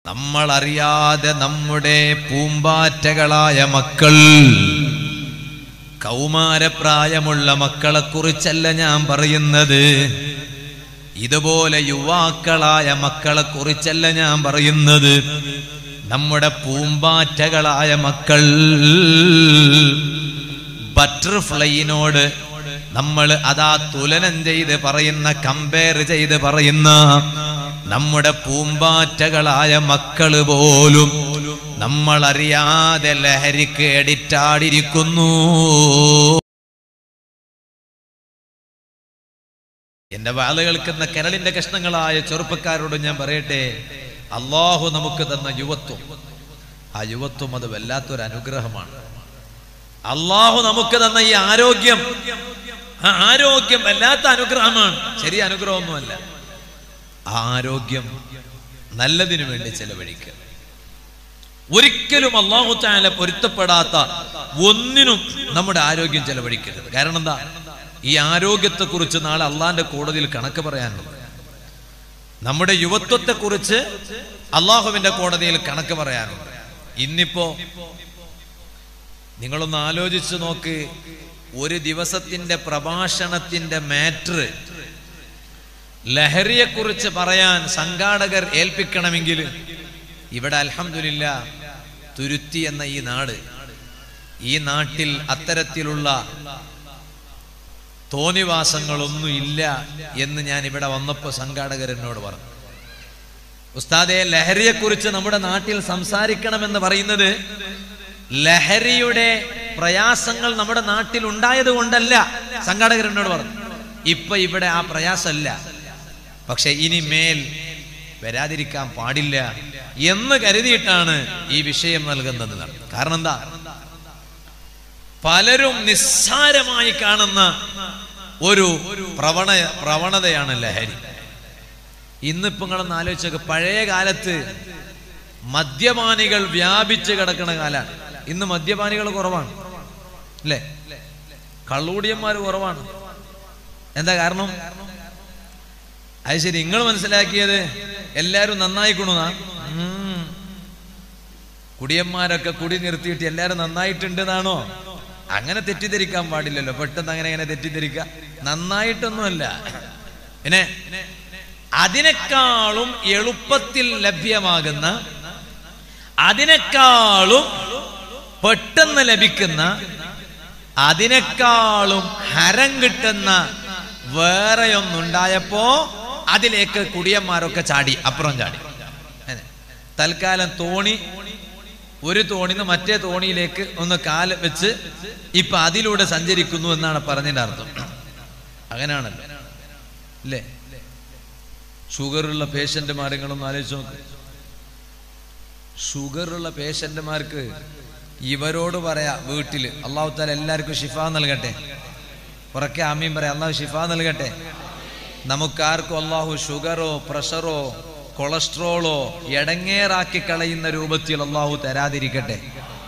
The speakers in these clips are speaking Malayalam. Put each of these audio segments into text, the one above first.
നമ്മൾ അറിയാതെ നമ്മുടെ പൂമ്പാറ്റകളായ മക്കൾ കൗമാരപ്രായമുള്ള മക്കളെ കുറിച്ചല്ല ഞാൻ പറയുന്നത് ഇതുപോലെ യുവാക്കളായ മക്കളെ കുറിച്ചല്ല ഞാൻ പറയുന്നത് നമ്മുടെ പൂമ്പാറ്റകളായ മക്കൾ ബട്ടർഫ്ലൈയിനോട് നമ്മൾ അതാ തുലനം ചെയ്ത് പറയുന്ന കമ്പയർ ചെയ്ത് പറയുന്ന നമ്മുടെ പൂമ്പാറ്റകളായ മക്കള് പോലും നമ്മൾ അറിയാതെ ലഹരിക്ക് എഡിറ്റാടിരിക്കുന്നു എന്റെ വാള കേൾക്കുന്ന കരളിന്റെ കഷ്ണങ്ങളായ ചെറുപ്പക്കാരോട് ഞാൻ പറയട്ടെ അള്ളാഹു നമുക്ക് തന്ന യുവത്വം ആ യുവത്വം അത് വല്ലാത്തൊരു അനുഗ്രഹമാണ് അള്ളാഹു നമുക്ക് തന്ന ഈ ആരോഗ്യം ആ ആരോഗ്യം വല്ലാത്ത അനുഗ്രഹമാണ് ചെറിയ അനുഗ്രഹമൊന്നുമല്ല ആ ആരോഗ്യം നല്ലതിനു വേണ്ടി ചെലവഴിക്കുക ഒരിക്കലും അള്ളാഹു ചാല പൊരുത്തപ്പെടാത്ത ഒന്നിനും നമ്മുടെ ആരോഗ്യം ചെലവഴിക്കരുത് കാരണം എന്താ ഈ ആരോഗ്യത്തെ കുറിച്ച് നാളെ അള്ളാന്റെ കോടതിയിൽ കണക്ക് പറയാനുള്ളത് നമ്മുടെ യുവത്വത്തെ കുറിച്ച് അള്ളാഹുവിന്റെ കോടതിയിൽ കണക്ക് പറയാനുണ്ട് ഇന്നിപ്പോ നിങ്ങളൊന്ന് ആലോചിച്ചു നോക്ക് ഒരു ദിവസത്തിന്റെ പ്രഭാഷണത്തിന്റെ മാറ്റർ ലഹരിയെക്കുറിച്ച് പറയാൻ സംഘാടകർ ഏൽപ്പിക്കണമെങ്കിൽ ഇവിടെ അൽഹംദുലില്ല തുരുത്തി എന്ന ഈ നാട് ഈ നാട്ടിൽ അത്തരത്തിലുള്ള തോന്നിവാസങ്ങളൊന്നും ഇല്ല എന്ന് ഞാൻ ഇവിടെ വന്നപ്പോൾ സംഘാടകർ എന്നോട് പറഞ്ഞു ഉസ്താദെ ലഹരിയെക്കുറിച്ച് നമ്മുടെ നാട്ടിൽ സംസാരിക്കണമെന്ന് പറയുന്നത് ലഹരിയുടെ പ്രയാസങ്ങൾ നമ്മുടെ നാട്ടിൽ ഉണ്ടായത് കൊണ്ടല്ല സംഘാടകർ എന്നോട് പറഞ്ഞു ഇപ്പൊ ഇവിടെ ആ പ്രയാസമല്ല പക്ഷെ ഇനി മേൽ വരാതിരിക്കാൻ പാടില്ല എന്ന് കരുതിയിട്ടാണ് ഈ വിഷയം നൽകുന്നത് കാരണം എന്താ പലരും നിസ്സാരമായി കാണുന്ന ഒരു പ്രവണ പ്രവണതയാണ് ലഹരി ഇന്നിപ്പോ നിങ്ങളൊന്ന് ആലോചിച്ചൊക്കെ പഴയ കാലത്ത് മദ്യപാനികൾ വ്യാപിച്ച് കിടക്കുന്ന കാലാണ് ഇന്ന് മദ്യപാനികൾ കുറവാണ് അല്ലേ കള്ളൂടിയന്മാർ കുറവാണ് എന്താ കാരണം അത് ശരി നിങ്ങൾ മനസ്സിലാക്കിയത് എല്ലാരും നന്നായിക്കണുന്നാ ഉം. കുടിയന്മാരൊക്കെ കുടി നിർത്തിയിട്ട് എല്ലാരും നന്നായിട്ടുണ്ടെന്നാണോ അങ്ങനെ തെറ്റിദ്ധരിക്കാൻ പാടില്ലല്ലോ പെട്ടെന്ന് അങ്ങനെ അങ്ങനെ തെറ്റിദ്ധരിക്കുക നന്നായിട്ടൊന്നുമല്ല പിന്നെ അതിനേക്കാളും എളുപ്പത്തിൽ ലഭ്യമാകുന്ന അതിനേക്കാളും പെട്ടെന്ന് ലഭിക്കുന്ന അതിനേക്കാളും ഹരം കിട്ടുന്ന വേറെയൊന്നുണ്ടായപ്പോ അതിലേക്ക് കുടിയന്മാരൊക്കെ ചാടി അപ്പുറം ചാടി അതെ. തൽക്കാലം തോണി ഒരു തോണിന്ന് മറ്റേ തോണിയിലേക്ക് ഒന്ന് കാല് വെച്ച് ഇപ്പൊ അതിലൂടെ സഞ്ചരിക്കുന്നു എന്നാണ് പറഞ്ഞതിന്റെ അർത്ഥം അങ്ങനെയാണല്ലോ അല്ലേ ഷുഗറുള്ള പേഷ്യന്റുമാരെ നിങ്ങളൊന്ന് ആലോചിച്ച് നോക്ക് ഷുഗറുള്ള പേഷ്യന്റുമാർക്ക് ഇവരോട് പറയാ വീട്ടില് അള്ളാഹു താല എല്ലാവർക്കും ഷിഫ നൽകട്ടെ ഉറക്കെ ആമീൻ പറയാം അള്ളാഹു ഷിഫ നൽകട്ടെ നമുക്കാർക്കും അള്ളാഹു ഷുഗറോ പ്രഷറോ കൊളസ്ട്രോളോ എടങ്ങേറാക്കി കളയുന്ന രൂപത്തിൽ അള്ളാഹു തരാതിരിക്കട്ടെ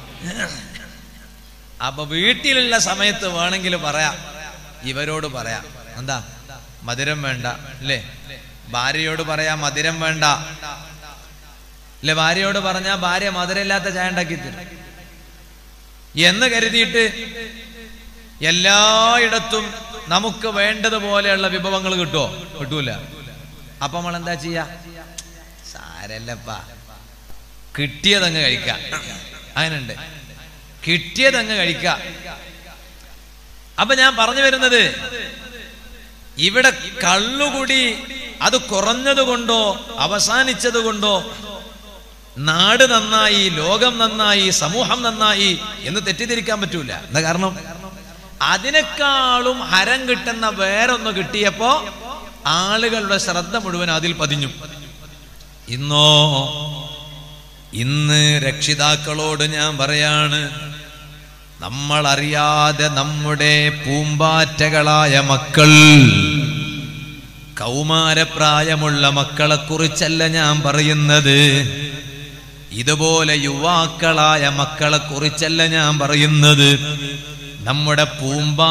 അപ്പൊ വീട്ടിലുള്ള സമയത്ത് വേണമെങ്കിൽ പറയാം ഇവരോട് പറയാം എന്താ മധുരം വേണ്ട അല്ലേ ഭാര്യയോട് പറയാം മധുരം വേണ്ട അല്ലെ ഭാര്യയോട് പറഞ്ഞാ ഭാര്യ മധുരമില്ലാത്ത ചായ ഉണ്ടാക്കി തരും എന്ന് കരുതിയിട്ട് എല്ലായിടത്തും നമുക്ക് വേണ്ടതുപോലെയുള്ള വിഭവങ്ങൾ കിട്ടുമോ കിട്ടൂല അപ്പൊ നമ്മൾ എന്താ ചെയ്യാ സാരല്ലപ്പാ കിട്ടിയതങ്ങ് കഴിക്കാം അങ്ങനുണ്ട് കിട്ടിയതങ്ങ് കഴിക്കാം അപ്പൊ ഞാൻ പറഞ്ഞു വരുന്നത് ഇവിടെ കള്ളുകുടി അത് കുറഞ്ഞത് കൊണ്ടോ അവസാനിച്ചത് കൊണ്ടോ നാട് നന്നായി ലോകം നന്നായി സമൂഹം നന്നായി എന്ന് തെറ്റിദ്ധരിക്കാൻ പറ്റൂല എന്താ കാരണം അതിനേക്കാളും ഹരം കിട്ടുന്ന വേറൊന്ന് കിട്ടിയപ്പോ ആളുകളുടെ ശ്രദ്ധ മുഴുവൻ അതിൽ പതിഞ്ഞു ഇന്നോ ഇന്ന് രക്ഷിതാക്കളോട് ഞാൻ പറയാണ് നമ്മൾ അറിയാതെ നമ്മുടെ പൂമ്പാറ്റകളായ മക്കൾ കൗമാരപ്രായമുള്ള മക്കളെ കുറിച്ചല്ല ഞാൻ പറയുന്നത് ഇതുപോലെ യുവാക്കളായ മക്കളെ കുറിച്ചല്ല ഞാൻ പറയുന്നത് നമ്മുടെ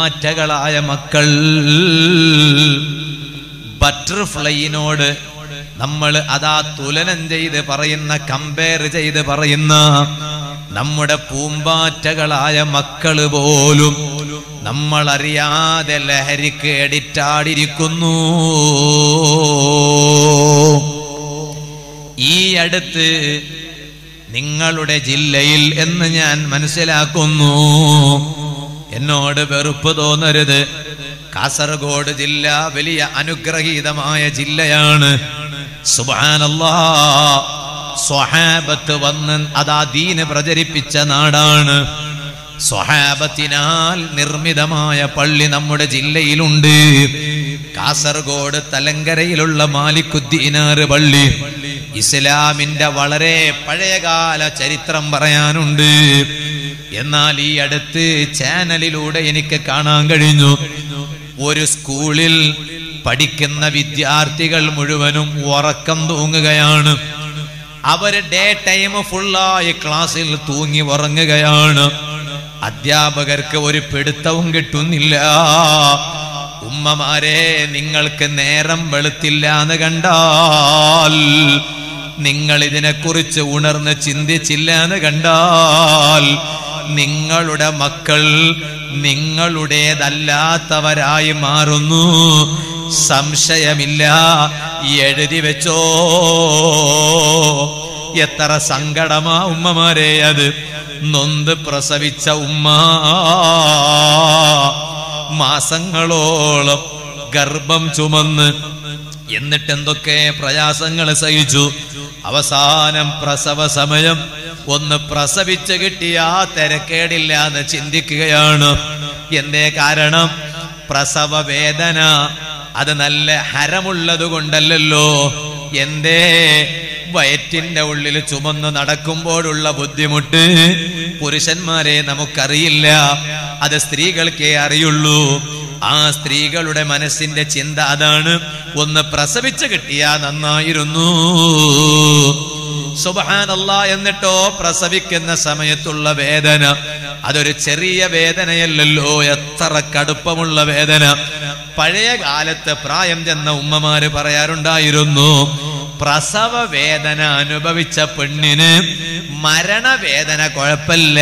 പൂമ്പാറ്റകളായ മക്കൾ ബട്ടർഫ്ലൈയിനോട് നമ്മൾ അതാ തുലനം ചെയ്ത് പറയുന്ന കമ്പയർ ചെയ്ത് പറയുന്ന നമ്മുടെ പൂമ്പാറ്റകളായ മക്കള് പോലും നമ്മൾ അറിയാതെ ലഹരിക്ക് എഡിറ്റാടിരിക്കുന്നു ഈ അടുത്ത് നിങ്ങളുടെ ജില്ലയിൽ എന്ന് ഞാൻ മനസ്സിലാക്കുന്നു എന്നോട് വെറുപ്പ് തോന്നരുത് കാസർഗോഡ് ജില്ല വലിയ അനുഗ്രഹീതമായ ജില്ലയാണ് സുബാനല്ലാ സ്വഹാബത്ത് വന്ന് അതാ ദീന് പ്രചരിപ്പിച്ച നാടാണ് സ്വഹാബത്തിനാൽ നിർമ്മിതമായ പള്ളി നമ്മുടെ ജില്ലയിലുണ്ട് കാസർഗോഡ് തലങ്കരയിലുള്ള മാലിക്കുദ്ദീനാറ് പള്ളി ഇസ്ലാമിന്റെ വളരെ പഴയകാല ചരിത്രം പറയാനുണ്ട് എന്നാൽ ഈ അടുത്ത് ചാനലിലൂടെ എനിക്ക് കാണാൻ കഴിഞ്ഞു ഒരു സ്കൂളിൽ പഠിക്കുന്ന വിദ്യാർത്ഥികൾ മുഴുവനും ഉറക്കം തൂങ്ങുകയാണ് അവര് ഡേ ടൈം ഫുള്ളായി ക്ലാസ്സിൽ തൂങ്ങി ഉറങ്ങുകയാണ് അധ്യാപകർക്ക് ഒരു പിടുത്തവും കിട്ടുന്നില്ല ഉമ്മമാരെ നിങ്ങൾക്ക് നേരം വെളുത്തില്ല എന്ന് കണ്ടാൽ നിങ്ങൾ ഇതിനെക്കുറിച്ച് ഉണർന്ന് ചിന്തിച്ചില്ല എന്ന് കണ്ടാൽ നിങ്ങളുടെ മക്കൾ നിങ്ങളുടേതല്ലാത്തവരായി മാറുന്നു സംശയമില്ല എഴുതി വെച്ചോ എത്ര സങ്കടമാ ഉമ്മമാരെ അത് നൊന്ത് പ്രസവിച്ച ഉമ്മ മാസങ്ങളോളം ഗർഭം ചുമന്ന് എന്നിട്ട് എന്തൊക്കെ പ്രയാസങ്ങൾ സഹിച്ചു അവസാനം പ്രസവ സമയം ഒന്ന് പ്രസവിച്ച് കിട്ടിയ തിരക്കേടില്ല എന്ന് ചിന്തിക്കുകയാണ് എന്തേ കാരണം പ്രസവ വേദന അത് നല്ല ഹരമുള്ളത് കൊണ്ടല്ലല്ലോ എന്തേ വയറ്റിന്റെ ഉള്ളിൽ ചുമന്ന് നടക്കുമ്പോഴുള്ള ബുദ്ധിമുട്ട് പുരുഷന്മാരെ നമുക്കറിയില്ല അത് സ്ത്രീകൾക്കേ അറിയുള്ളൂ ആ സ്ത്രീകളുടെ മനസ്സിന്റെ ചിന്ത അതാണ് ഒന്ന് പ്രസവിച്ച് കിട്ടിയാ നന്നായിരുന്നു സുബഹാനല്ല എന്നിട്ടോ പ്രസവിക്കുന്ന സമയത്തുള്ള വേദന അതൊരു ചെറിയ വേദനയല്ലല്ലോ എത്ര കടുപ്പമുള്ള വേദന പഴയ കാലത്ത് പ്രായം ചെന്ന ഉമ്മമാര് പറയാറുണ്ടായിരുന്നു പ്രസവ വേദന അനുഭവിച്ച പെണ്ണിന് മരണവേദന കുഴപ്പമില്ല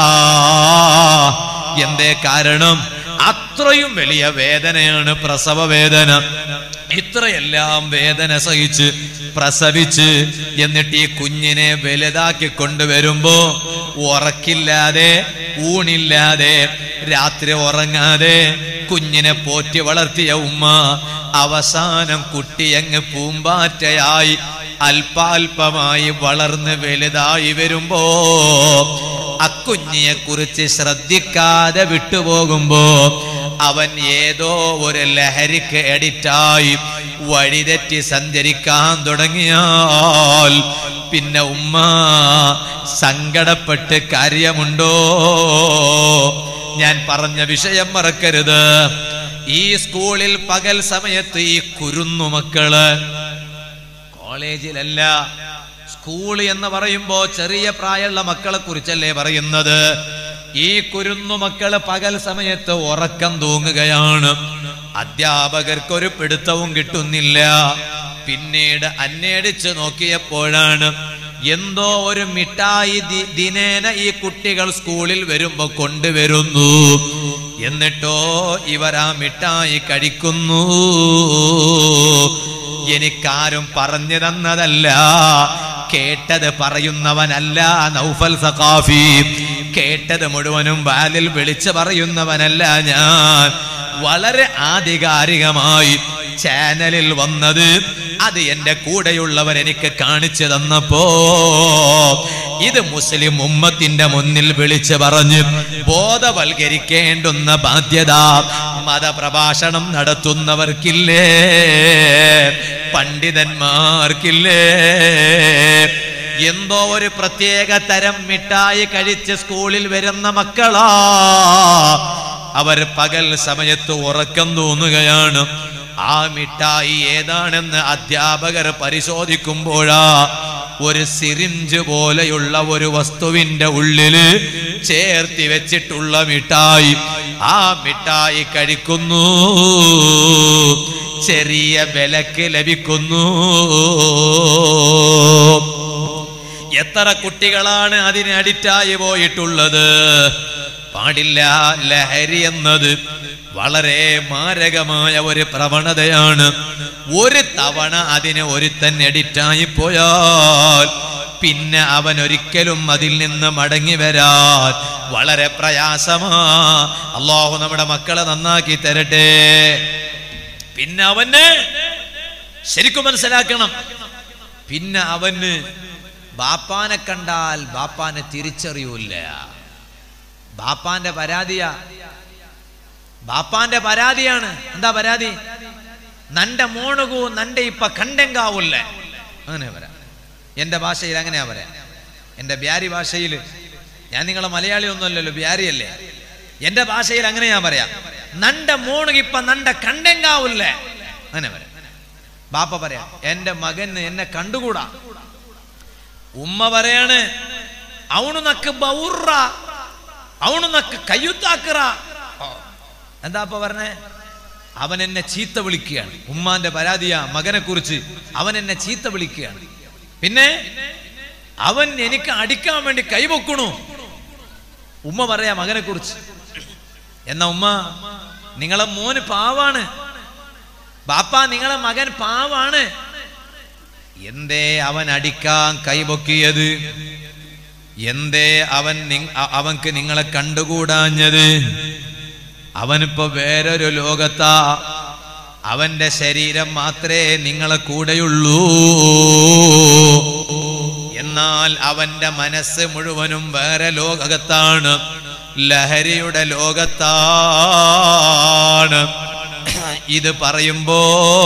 എന്തേ കാരണം അത്രയും വലിയ വേദനയാണ് പ്രസവ വേദന ഇത്രയെല്ലാം വേദന സഹിച്ച് പ്രസവിച്ച് എന്നിട്ട് ഈ കുഞ്ഞിനെ വലുതാക്കി കൊണ്ടുവരുമ്പോ ഉറക്കില്ലാതെ ഊണില്ലാതെ രാത്രി ഉറങ്ങാതെ കുഞ്ഞിനെ പോറ്റി വളർത്തിയ ഉമ്മ അവസാനം കുട്ടി അങ്ങ് പൂമ്പാറ്റയായി അല്പാൽപമായി വളർന്ന് വലുതായി വരുമ്പോ അക്കുഞ്ഞിയെ കുറിച്ച് ശ്രദ്ധിക്കാതെ വിട്ടുപോകുമ്പോ അവൻ ഏതോ ഒരു ലഹരിക്ക് എഡിറ്റായി വഴിതെറ്റി സഞ്ചരിക്കാൻ തുടങ്ങിയാൽ പിന്നെ ഉമ്മ സങ്കടപ്പെട്ട് കാര്യമുണ്ടോ ഞാൻ പറഞ്ഞ വിഷയം മറക്കരുത് ഈ സ്കൂളിൽ പകൽ സമയത്ത് ഈ കുരുന്നു മക്കള് കോളേജിലല്ല സ്കൂൾ എന്ന് പറയുമ്പോ ചെറിയ പ്രായമുള്ള മക്കളെ കുറിച്ചല്ലേ പറയുന്നത് ഈ കുരുന്നു മക്കള് പകൽ സമയത്ത് ഉറക്കം തൂങ്ങുകയാണ് അധ്യാപകർക്ക് ഒരു പിടുത്തവും കിട്ടുന്നില്ല പിന്നീട് അന്വേഷിച്ച് നോക്കിയപ്പോഴാണ് എന്തോ ഒരു മിഠായി ദി- ദിനേന ഈ കുട്ടികൾ സ്കൂളിൽ വരുമ്പോ കൊണ്ടുവരുന്നു എന്നിട്ടോ ഇവർ ആ മിഠായി കഴിക്കുന്നു എനിക്കാരും പറഞ്ഞു തന്നതല്ല കേട്ടത് പറയുന്നവനല്ല നൗഫൽ സഖാഫി കേട്ടത് മുഴുവനും വാലിൽ വിളിച്ചു പറയുന്നവനല്ല ഞാൻ വളരെ ആധികാരികമായി ചാനലിൽ വന്നത് അത് എന്റെ കൂടെയുള്ളവർ എനിക്ക് കാണിച്ചു തന്നപ്പോ ഇത് മുസ്ലിം ഉമ്മത്തിന്റെ മുന്നിൽ വിളിച്ചു പറഞ്ഞ് ബോധവൽക്കരിക്കേണ്ടുന്ന ബാധ്യത മതപ്രഭാഷണം നടത്തുന്നവർക്കില്ലേ പണ്ഡിതന്മാർക്കില്ലേ എന്തോ ഒരു പ്രത്യേക തരം മിഠായി കഴിച്ച് സ്കൂളിൽ വരുന്ന മക്കളാ അവർ പകൽ സമയത്ത് ഉറക്കം തോന്നുകയാണ് ആ മിഠായി ഏതാണെന്ന് അധ്യാപകർ പരിശോധിക്കുമ്പോഴാ ഒരു സിറിഞ്ച് പോലെയുള്ള ഒരു വസ്തുവിന്റെ ഉള്ളില് ചേർത്തി വെച്ചിട്ടുള്ള മിഠായി ആ മിഠായി കഴിക്കുന്നു ചെറിയ വിലക്ക് ലഭിക്കുന്നു എത്ര കുട്ടികളാണ് അതിന് അഡിക്റ്റായി പോയിട്ടുള്ളത് പാടില്ല ലഹരി എന്നത് വളരെ മാരകമായ ഒരു പ്രവണതയാണ് ഒരു തവണ അതിന് ഒരുത്തൻ എഡിറ്റായി പോയാൽ പിന്നെ അവൻ ഒരിക്കലും അതിൽ നിന്ന് മടങ്ങി വരാൻ വളരെ പ്രയാസമാ അള്ളാഹു നമ്മുടെ മക്കളെ നന്നാക്കി തരട്ടെ പിന്നെ അവന് ശരിക്കും മനസ്സിലാക്കണം പിന്നെ അവന് ബാപ്പാനെ കണ്ടാൽ ബാപ്പാനെ തിരിച്ചറിയൂല ബാപ്പാന്റെ പരാതിയാ ബാപ്പാന്റെ പരാതിയാണ് എന്താ പരാതി നന്റെ മോണുകൂ നന്റെ ഇപ്പ കണ്ടെങ്കാവൂല്ല അങ്ങനെ പറയാം എന്റെ ഭാഷയിൽ അങ്ങനെയാ പറയാം എന്റെ ബ്യാരി ഭാഷയിൽ ഞാൻ നിങ്ങളെ മലയാളി ഒന്നുമല്ലല്ലോ ബ്യാരിയല്ലേ എന്റെ ഭാഷയിൽ അങ്ങനെയാ പറയാം നന്റെ മോണുക ഇപ്പ നന്റെ കണ്ടെങ്കാവൂല്ലേ അങ്ങനെ പറയാം ബാപ്പ പറയാം എന്റെ മകന് എന്നെ കണ്ടുകൂടാ ഉമ്മ പറയാണ് അവണു നക്ക് ബൗറ അവണു നക്ക് കയ്യുത്താക്കറ എന്താ അപ്പൊ പറഞ്ഞേ അവൻ എന്നെ ചീത്ത വിളിക്കുകയാണ് ഉമ്മാന്റെ പരാതിയാ മകനെ കുറിച്ച് അവൻ എന്നെ ചീത്ത വിളിക്കുകയാണ് പിന്നെ അവൻ എനിക്ക് അടിക്കാൻ വേണ്ടി കൈവെക്കണു ഉമ്മ പറയാ മകനെ കുറിച്ച് എന്നാ ഉമ്മ നിങ്ങളെ മോന് പാവാണ് ബാപ്പ നിങ്ങളെ മകൻ പാവാണ് എന്തേ അവൻ അടിക്കാൻ കൈപൊക്കിയത് എന്തേ അവൻ നിങ്- അ- അവൻക്ക് നിങ്ങളെ കണ്ടുകൂടാഞ്ഞത് അവനിപ്പോ വേറൊരു ലോകത്താ അവന്റെ ശരീരം മാത്രമേ നിങ്ങളെ കൂടെയുള്ളൂ എന്നാൽ അവന്റെ മനസ്സ് മുഴുവനും വേറെ ലോകത്താണ് ലഹരിയുടെ ലോകത്താണ് ഇത് പറയുമ്പോ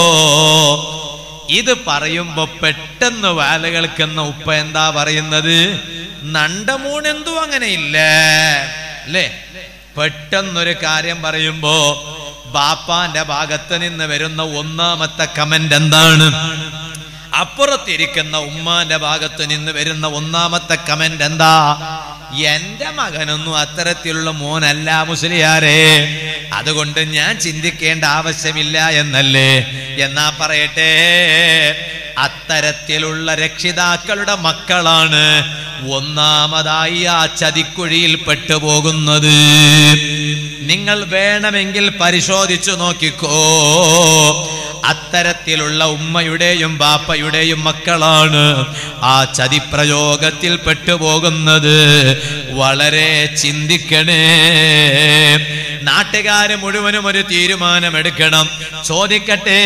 ഇത് പറയുമ്പോ പെട്ടെന്ന് വാല കേൾക്കുന്ന ഉപ്പ എന്താ പറയുന്നത് നണ്ടമൂൺ എന്തോ അങ്ങനെയില്ല അല്ലേ പെട്ടെന്നൊരു കാര്യം പറയുമ്പോ ബാപ്പാന്റെ ഭാഗത്ത് നിന്ന് വരുന്ന ഒന്നാമത്തെ കമന്റ് എന്താണ് അപ്പുറത്തിരിക്കുന്ന ഉമ്മാന്റെ ഭാഗത്ത് നിന്ന് വരുന്ന ഒന്നാമത്തെ കമന്റ് എന്താ എന്റെ മകനൊന്നും അത്തരത്തിലുള്ള മോനല്ല മുസ്ലിയാരെ അതുകൊണ്ട് ഞാൻ ചിന്തിക്കേണ്ട ആവശ്യമില്ല എന്നല്ലേ എന്നാ പറയട്ടെ അത്തരത്തിലുള്ള രക്ഷിതാക്കളുടെ മക്കളാണ് ഒന്നാമതായി ആ ചതിക്കുഴിയിൽ പെട്ടുപോകുന്നത് നിങ്ങൾ വേണമെങ്കിൽ പരിശോധിച്ചു നോക്കിക്കോ അത്തരത്തിലുള്ള ഉമ്മയുടെയും ബാപ്പയുടെയും മക്കളാണ് ആ ചതിപ്രയോഗത്തിൽ പെട്ടുപോകുന്നത് വളരെ ചിന്തിക്കണേ നാട്ടുകാര് മുഴുവനും ഒരു തീരുമാനമെടുക്കണം ചോദിക്കട്ടെ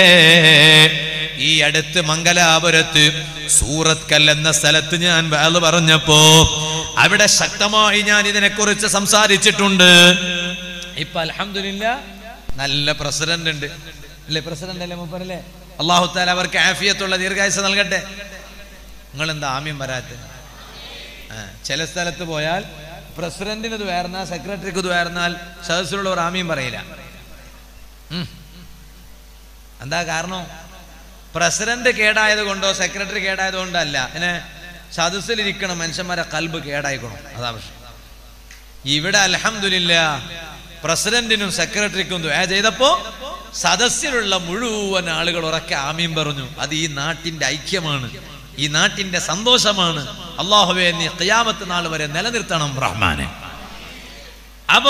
ഈ അടുത്ത് മംഗലാപുരത്ത് സൂറത്ത് കൽ എന്ന സ്ഥലത്ത് ഞാൻ വേല പറഞ്ഞപ്പോ അവിടെ ശക്തമായി ഞാൻ ഇതിനെക്കുറിച്ച് സംസാരിച്ചിട്ടുണ്ട് ഇപ്പൊ അലഹമില്ല നല്ല പ്രസിഡന്റ് ഉണ്ട് അല്ലേ പ്രസിഡന്റ് അല്ലേ മൂപ്പരല്ലേ അള്ളാഹു താല അവർക്ക് ആഫിയത്തുള്ള ദീർഘായുസ നൽകട്ടെ നിങ്ങൾ എന്താ ആമ്യം വരാത്ത ചില സ്ഥലത്ത് പോയാൽ പ്രസിഡന്റിന് ഇത് വേർന്നാൽ സെക്രട്ടറിക്ക് ഇത് വേർന്നാൽ സദസ്സിലുള്ളവർ ആമ്യം പറയില്ല ഉം. എന്താ കാരണം പ്രസിഡന്റ് കേടായത് കൊണ്ടോ സെക്രട്ടറി കേടായത് കൊണ്ടോ അല്ല പിന്നെ സദസ്സിലിരിക്കണം മനുഷ്യന്മാരെ കൽബ് കേടായിക്കണം അതാ പ്രശ്നം ഇവിടെ അലഹമില്ല പ്രസിഡന്റിനും സെക്രട്ടറിക്കും ദുആ ചെയ്തപ്പോ സദസ്സിലുള്ള മുഴുവൻ ആളുകൾ ഉറക്കെ ആമീൻ പറഞ്ഞു അത് ഈ നാട്ടിന്റെ ഐക്യമാണ് ഈ നാട്ടിന്റെ സന്തോഷമാണ് അള്ളാഹുവെ നീ ഖിയാമത്ത് നാൾ വരെ നിലനിർത്തണം റഹ്മാനെ അപ്പോ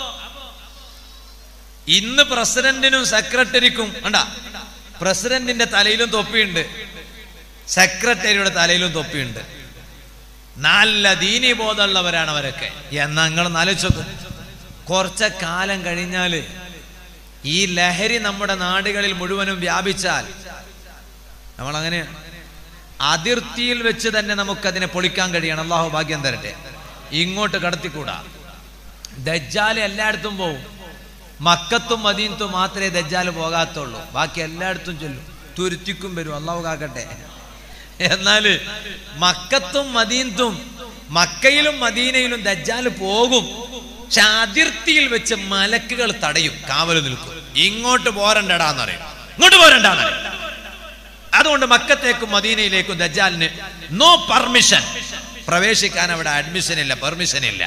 ഇന്ന് പ്രസിഡന്റിനും സെക്രട്ടറിക്കും കണ്ട പ്രസിഡന്റിന്റെ തലയിലും തൊപ്പിയുണ്ട് സെക്രട്ടറിയുടെ തലയിലും തൊപ്പിയുണ്ട് നല്ല ദീനി ബോധമുള്ളവരാണ് അവരൊക്കെ എന്നാ നിങ്ങൾ നാലോചിച്ചോക്ക് കുറച്ച കാലം കഴിഞ്ഞാല് ഈ ലഹരി നമ്മുടെ നാടുകളിൽ മുഴുവനും വ്യാപിച്ചാൽ നമ്മൾ അങ്ങനെ അതിർത്തിയിൽ വെച്ച് തന്നെ നമുക്കതിനെ പൊളിക്കാൻ കഴിയണം അള്ളാഹു ഭാഗ്യം തരട്ടെ ഇങ്ങോട്ട് കടത്തിക്കൂടാ ദജ്ജാല് എല്ലായിടത്തും പോവും മക്കത്തും മദീനത്തും മാത്രമേ ദജ്ജാല് പോകാത്തുള്ളൂ ബാക്കി എല്ലായിടത്തും ചൊല്ലും തുരുത്തിക്കും വരും അള്ളാഹു കാക്കട്ടെ എന്നാല് മക്കത്തും മദീനത്തും മക്കയിലും മദീനയിലും ദജ്ജാല് പോകും പക്ഷെ അതിർത്തിയിൽ വെച്ച് മലക്കുകൾ തടയും കാവല് നിൽക്കും ഇങ്ങോട്ട് പോരണ്ടടാന്ന് പറയും ഇങ്ങോട്ട് പോരണ്ടാന്ന് പറയും അതുകൊണ്ട് മക്കത്തേക്കും മദീനയിലേക്കും ദജ്ജാലിന് നോ പെർമിഷൻ പ്രവേശിക്കാൻ അവിടെ അഡ്മിഷൻ ഇല്ല പെർമിഷൻ ഇല്ല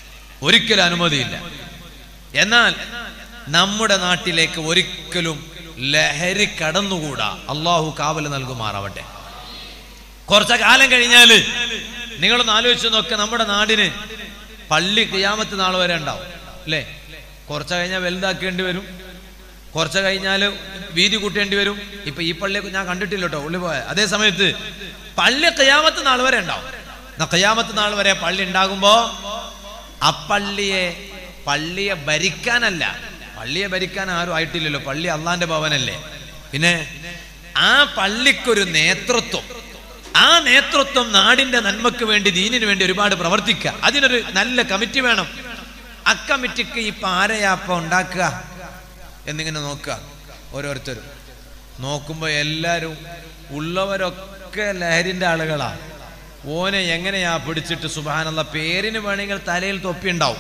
ഒരിക്കലും അനുമതിയില്ല എന്നാൽ നമ്മുടെ നാട്ടിലേക്ക് ഒരിക്കലും ലഹരി കടന്നുകൂടാ അള്ളാഹു കാവൽ നൽകുമാറാവട്ടെ കുറച്ച കാലം കഴിഞ്ഞാല് നിങ്ങളൊന്ന് ആലോചിച്ച് നോക്ക് നമ്മുടെ നാടിന് പള്ളി കിയാമത്ത് നാൾ വരെ ഉണ്ടാവും അല്ലേ കുറച്ച കഴിഞ്ഞാൽ വലുതാക്കേണ്ടി വരും കുറച്ച് കഴിഞ്ഞാൽ വീതി കൂട്ടേണ്ടി വരും ഇപ്പൊ ഈ പള്ളി ഞാൻ കണ്ടിട്ടില്ല കേട്ടോ ഉള്ളി പോയ അതേ സമയത്ത് പള്ളി കയ്യാമത്ത് നാൾ വരെ ഉണ്ടാവും എന്നാ കയ്യാമത്ത് നാൾ വരെ പള്ളി ഉണ്ടാകുമ്പോ ആ പള്ളിയെ പള്ളിയെ ഭരിക്കാനല്ല പള്ളിയെ ഭരിക്കാൻ ആരും ആയിട്ടില്ലല്ലോ പള്ളി അള്ളാന്റെ ഭവനല്ലേ പിന്നെ ആ പള്ളിക്കൊരു നേതൃത്വം ആ നേതൃത്വം നാടിന്റെ നന്മക്ക് വേണ്ടി ദീനിന് വേണ്ടി ഒരുപാട് പ്രവർത്തിക്കുക അതിനൊരു നല്ല കമ്മിറ്റി വേണം അക്കമ്മിറ്റിക്ക് ഇപ്പൊ ആരെയാപ്പ ഉണ്ടാക്കുക എന്നിങ്ങനെ നോക്കുക ഓരോരുത്തരും നോക്കുമ്പോൾ എല്ലാവരും ഉള്ളവരൊക്കെ ലഹരിന്റെ ആളുകളാ ഓനെ എങ്ങനെയാ പിടിച്ചിട്ട് സുബാനുള്ള പേരിന് വേണമെങ്കിൽ തലയിൽ തൊപ്പി ഉണ്ടാവും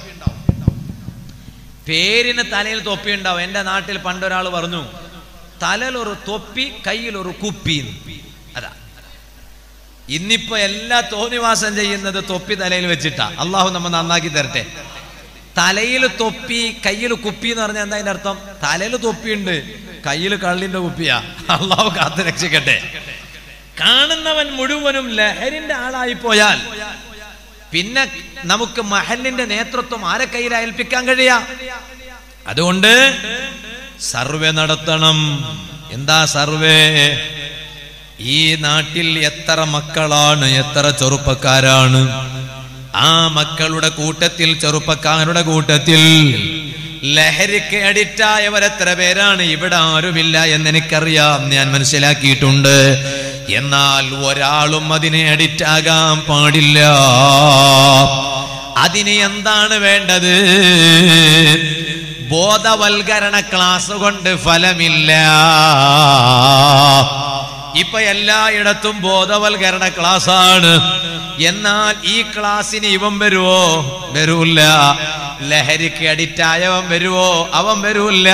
പേരിന് തലയിൽ തൊപ്പി ഉണ്ടാവും എൻ്റെ നാട്ടിൽ പണ്ടൊരാൾ പറഞ്ഞു തലയിൽ ഒരു തൊപ്പി കയ്യിൽ ഒരു കുപ്പി അതാ ഇന്നിപ്പോ എല്ലാ തോന്നിവാസം ചെയ്യുന്നത് തൊപ്പി തലയിൽ വെച്ചിട്ടാ അള്ളാഹു നമ്മ നന്നാക്കി തരട്ടെ തലയിൽ തൊപ്പി കയ്യിൽ കുപ്പി എന്ന് പറഞ്ഞാൽ എന്താ അതിന്റെ അർത്ഥം തലയിൽ തൊപ്പിയുണ്ട് കയ്യിൽ കള്ളിന്റെ കുപ്പിയാ അള്ളാഹു കാത്തു രക്ഷിക്കട്ടെ കാണുന്നവൻ മുഴുവനും ലഹരിന്റെ ആളായി പോയാൽ പിന്നെ നമുക്ക് മഹലിന്റെ നേതൃത്വം ആരെ കയ്യിൽ ഏൽപ്പിക്കാൻ കഴിയാ അതുകൊണ്ട് സർവേ നടത്തണം എന്താ സർവേ ഈ നാട്ടിൽ എത്ര മക്കളാണ് എത്ര ചെറുപ്പക്കാരാണ് ആ മക്കളുടെ കൂട്ടത്തിൽ ചെറുപ്പക്കാരുടെ കൂട്ടത്തിൽ ലഹരിക്ക് അഡിക്റ്റായവരെത്ര പേരാണ് ഇവിടെ ആരുമില്ല എന്ന് എനിക്കറിയാം ഞാൻ മനസ്സിലാക്കിയിട്ടുണ്ട് എന്നാൽ ഒരാളും അതിനെ അഡിക്റ്റ് ആകാൻ പാടില്ല അതിന് എന്താണ് വേണ്ടത് ബോധവൽക്കരണ ക്ലാസ് കൊണ്ട് ഫലമില്ല ഇപ്പൊ എല്ലായിടത്തും ബോധവൽക്കരണ ക്ലാസ് ആണ് എന്നാൽ ഈ ക്ലാസ്സിന് ഇവൻ വരുവോ വരൂല്ല ലഹരിക്ക് അഡിക്റ്റ് ആയവൻ വരുവോ അവൻ വരൂല്ല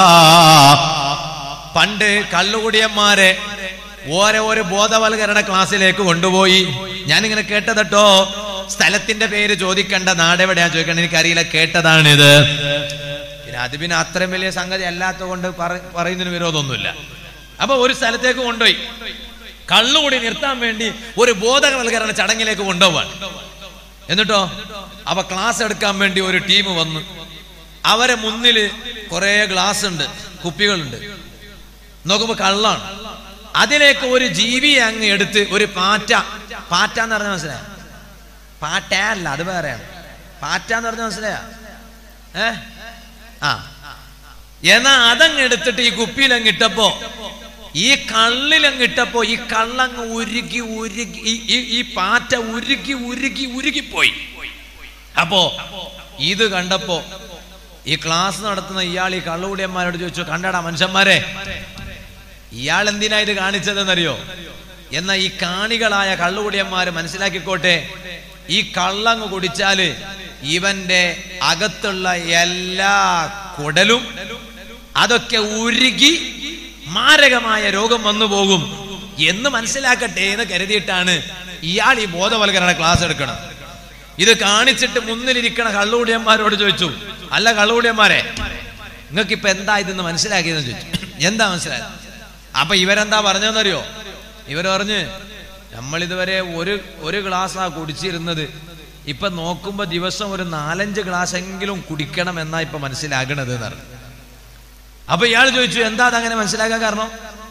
പണ്ട് കള്ളുകുടിയന്മാരെ ഓരോ ഒരു ബോധവൽക്കരണ ക്ലാസ്സിലേക്ക് കൊണ്ടുപോയി ഞാനിങ്ങനെ കേട്ടതട്ടോ സ്ഥലത്തിന്റെ പേര് ചോദിക്കേണ്ട നാടെവിടെയാ ചോദിക്കേണ്ട എനിക്കറിയില്ല കേട്ടതാണിത് പിന്നെ അത് പിന്നെ അത്രയും വലിയ സംഗതി അല്ലാത്ത കൊണ്ട് പറയുന്നതിന് വിരോധമൊന്നുമില്ല അപ്പൊ ഒരു സ്ഥലത്തേക്ക് കൊണ്ടുപോയി കള്ളുകൂടി നിർത്താൻ വേണ്ടി ഒരു ബോധവൽക്കരണ ചടങ്ങിലേക്ക് കൊണ്ടുപോവാൻ എന്നിട്ടോ അവ ക്ലാസ് എടുക്കാൻ വേണ്ടി ഒരു ടീം വന്നു അവരെ മുന്നിൽ കുറെ ഗ്ലാസ് ഉണ്ട് കുപ്പികളുണ്ട് നോക്കുമ്പോ കള്ളാണ് അതിലേക്ക് ഒരു ജീവിയെ അങ്ങ് എടുത്ത് ഒരു പാറ്റ പാറ്റ എന്ന് പറഞ്ഞ മനസ്സിലായ പാറ്റ അല്ല അത് വേറെയാണ് പാറ്റ എന്ന് പറഞ്ഞ മനസ്സിലായ ഏ ആ എന്നാ അതങ്ങ് എടുത്തിട്ട് ഈ കുപ്പിയിൽ അങ്ങ് ഇട്ടപ്പോ ഈ കള്ളിലങ്ങ് ഇട്ടപ്പോ ഈ കള്ളങ്ങ് ഉരുകി ഉരുകി ഈ- ഈ ഈ പാറ്റ ഉരുകി ഉരുകി ഉരുകിപ്പോയി അപ്പോ ഇത് കണ്ടപ്പോ ഈ ക്ലാസ് നടത്തുന്ന ഇയാൾ ഈ കള്ളുകൂടിയന്മാരോട് ചോദിച്ചു കണ്ടടാ മനുഷ്യന്മാരെ ഇയാൾ എന്തിനാ ഇത് കാണിച്ചതെന്നറിയോ എന്നാ ഈ കാണികളായ കള്ളുകുടിയന്മാര് മനസ്സിലാക്കിക്കോട്ടെ ഈ കള്ളങ്ങ് കുടിച്ചാല് ഇവന്റെ അകത്തുള്ള എല്ലാ കുടലും അതൊക്കെ ഉരുകി മാരകമായ രോഗം വന്നു പോകും എന്ന് മനസ്സിലാക്കട്ടെ എന്ന് കരുതിയിട്ടാണ് ഇയാൾ ഈ ബോധവൽക്കരണ ക്ലാസ് എടുക്കണം ഇത് കാണിച്ചിട്ട് മുന്നിലിരിക്കണ കള്ളുകൂടിയന്മാരോട് ചോദിച്ചു അല്ല കള്ളുകൂടിയന്മാരെ നിങ്ങൾക്ക് ഇപ്പൊ എന്താ ഇതെന്ന് മനസ്സിലാക്കിയെന്ന് ചോദിച്ചു എന്താ മനസ്സിലായത് അപ്പൊ ഇവരെന്താ പറഞ്ഞതെന്നറിയോ ഇവർ പറഞ്ഞ് നമ്മൾ ഇതുവരെ ഒരു ഒരു ഗ്ലാസ്സാ കുടിച്ചിരുന്നത് ഇപ്പൊ നോക്കുമ്പോ ദിവസം ഒരു നാലഞ്ച് ഗ്ലാസ് എങ്കിലും കുടിക്കണം എന്നാ ഇപ്പൊ മനസ്സിലാകണത് എന്ന് പറഞ്ഞു അപ്പൊ ഇയാൾ ചോദിച്ചു എന്താ അതങ്ങനെ മനസ്സിലാക്കാൻ കാരണം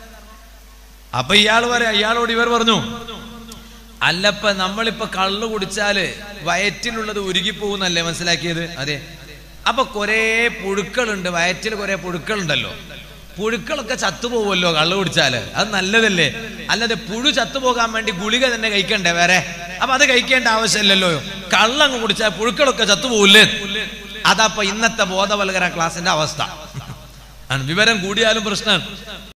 അപ്പൊ ഇയാൾ പറയാ ഇയാളോട് ഇവർ പറഞ്ഞു അല്ലപ്പ നമ്മളിപ്പോ കള്ളു കുടിച്ചാല് വയറ്റിലുള്ളത് ഉരുകിപ്പോകുന്നല്ലേ മനസ്സിലാക്കിയത് അതെ അപ്പൊ കുറെ പുഴുക്കളുണ്ട് വയറ്റിൽ കുറെ പുഴുക്കളുണ്ടല്ലോ പുഴുക്കളൊക്കെ ചത്തുപോകുമല്ലോ കള്ളു കുടിച്ചാല് അത് നല്ലതല്ലേ അല്ലാതെ പുഴു ചത്തുപോകാൻ വേണ്ടി ഗുളിക തന്നെ കഴിക്കണ്ടേ വേറെ അപ്പൊ അത് കഴിക്കേണ്ട ആവശ്യമില്ലല്ലോ കള്ളങ്ങ് കുടിച്ചാൽ പുഴുക്കളൊക്കെ ചത്തുപോകില്ലേ അതപ്പൊ ഇന്നത്തെ ബോധവൽക്കരണ ക്ലാസിന്റെ അവസ്ഥ ആണ് വിവരം കൂടിയാലും പ്രശ്നമാണ്